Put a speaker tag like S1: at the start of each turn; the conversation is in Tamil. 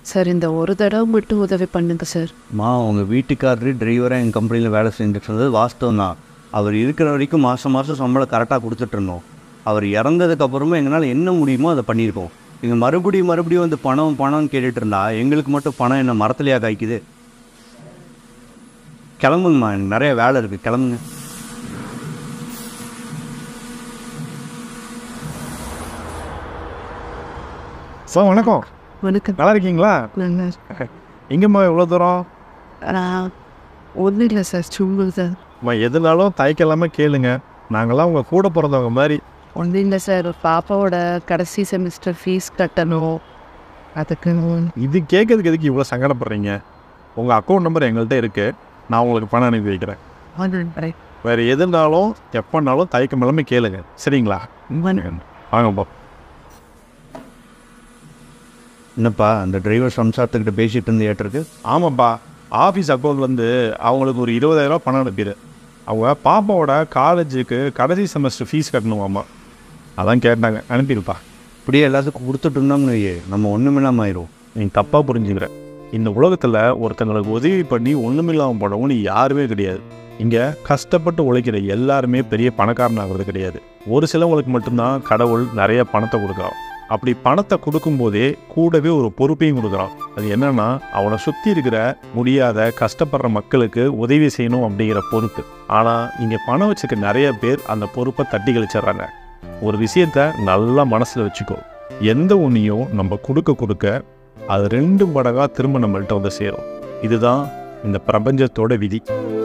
S1: சார் இந்த ஒரு தடவை மட்டும் உதவி பண்ணுங்க சார்
S2: மா உங்கள் வீட்டுக்காரரு டிரைவராக எங்கள் கம்பெனியில் வேலை செஞ்சுட்டு இருந்தது வாஸ்தவம் தான் அவர் இருக்கிற வரைக்கும் மாதம் மாதம் சம்பளம் கரெக்டாக கொடுத்துட்டு இருந்தோம் அவர் இறந்ததுக்கு அப்புறமா எங்களால் என்ன முடியுமோ அதை பண்ணியிருக்கோம் நீங்கள் மறுபடியும் மறுபடியும் வந்து பணம் பணம்னு கேட்டுட்டு இருந்தா எங்களுக்கு மட்டும் பணம் என்ன மரத்துலையா காய்க்குது கிளம்புங்கம்மா எனக்கு நிறைய வேலை இருக்குது கிளம்புங்க
S3: சார் வணக்கம்
S1: வணக்கம்
S3: நல்லா இருக்கீங்களா
S1: நல்லா
S3: எங்கேம்மா இவ்வளோ தூரம்
S1: ஒன்றும் இல்லை சார் சும்மா சார்
S3: அம்மா எதுனாலும் தயக்கம் இல்லாமல் கேளுங்க நாங்களாம் உங்கள் கூட பிறந்தவங்க மாதிரி
S1: ஒன்றும் இல்லை சார் பாப்பாவோட கடைசி செமஸ்டர் ஃபீஸ் கட்டணும் அதுக்கு
S3: இது கேட்கறதுக்கு எதுக்கு இவ்வளோ சங்கடப்படுறீங்க உங்கள் அக்கௌண்ட் நம்பர் எங்கள்கிட்ட இருக்குது நான் உங்களுக்கு பணம் அனுப்பி வைக்கிறேன்
S1: வரேன்
S3: வேறு எதுனாலும் எப்போனாலும் தயக்கம் இல்லாமல் கேளுங்க சரிங்களா வாங்கப்பா
S2: என்னப்பா அந்த டிரைவர் சம்சாரத்துக்கிட்ட பேசிகிட்டு இருந்து ஏட்டிருக்கு
S3: ஆமாப்பா ஆஃபீஸ் அக்கௌண்ட்லேருந்து அவங்களுக்கு ஒரு இருபதாயிரரூவா பணம் அனுப்பிடு அவங்க பாப்பாவோட காலேஜுக்கு கடைசி செமஸ்டர் ஃபீஸ் கட்டணுமாம்மா அதான் கேட்டாங்க அனுப்பிடுப்பா
S2: இப்படியே எல்லாத்துக்கும் கொடுத்துட்டு இருந்தோம்னு வையே, நம்ம ஒன்றுமில்லாமல் ஆயிரும்
S3: நீ தப்பாக புரிஞ்சுக்கிற இந்த உலகத்தில் ஒருத்தங்களுக்கு உதவி பண்ணி ஒன்றுமில்லாமல் போனவங்க யாருமே கிடையாது இங்கே கஷ்டப்பட்டு உழைக்கிற எல்லாருமே பெரிய பணக்காரன் ஆகிறது கிடையாது ஒரு சிலவங்களுக்கு மட்டும்தான் கடவுள் நிறைய பணத்தை கொடுக்குறான் அப்படி பணத்தை கொடுக்கும்போதே கூடவே ஒரு பொறுப்பையும் கொடுக்குறான் அது என்னன்னா அவனை சுற்றி இருக்கிற முடியாத கஷ்டப்படுற மக்களுக்கு உதவி செய்யணும் அப்படிங்கிற பொறுப்பு ஆனால் இங்கே பணம் வச்சுக்க நிறைய பேர் அந்த பொறுப்பை தட்டி கழிச்சிடுறாங்க ஒரு விஷயத்த நல்லா மனசில் வச்சுக்கோ எந்த ஒன்றையும் நம்ம கொடுக்க கொடுக்க அது ரெண்டு மடங்காக திரும்ப நம்மள்கிட்ட வந்து சேரும் இதுதான் இந்த பிரபஞ்சத்தோட விதி